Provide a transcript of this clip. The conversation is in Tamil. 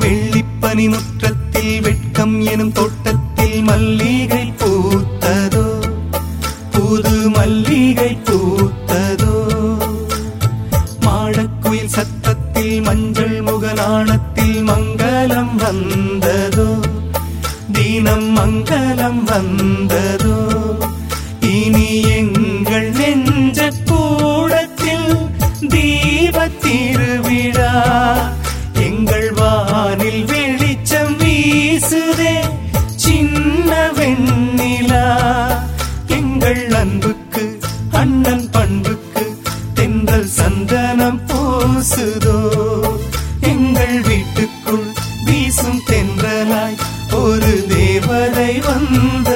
வெள்ளிப்பனி முற்றத்தில் வெட்கம் எனும் தோட்டத்தில் மல்லிகை பூத்ததோ புது மல்லிகை பூத்ததோ மாடக்குயில் சத்தத்தில் மஞ்சள் முகநாணத்தில் மங்களம் வந்ததோ தீனம் மங்களம் வந்ததோ இனி எங்கள் நெஞ்ச கூடத்தில் தீப திருவிழா எங்கள் வானில் வெளிச்சம் வீசுதே சின்ன வெண்ணிலா எங்கள் அன்புக்கு அண்ணன் பண்புக்கு தென்றல் சந்தனம் பூசுதோ எங்கள் வீட்டுக்குள் வீசும் தென்றலாய் ஒரு தேவதை வந்த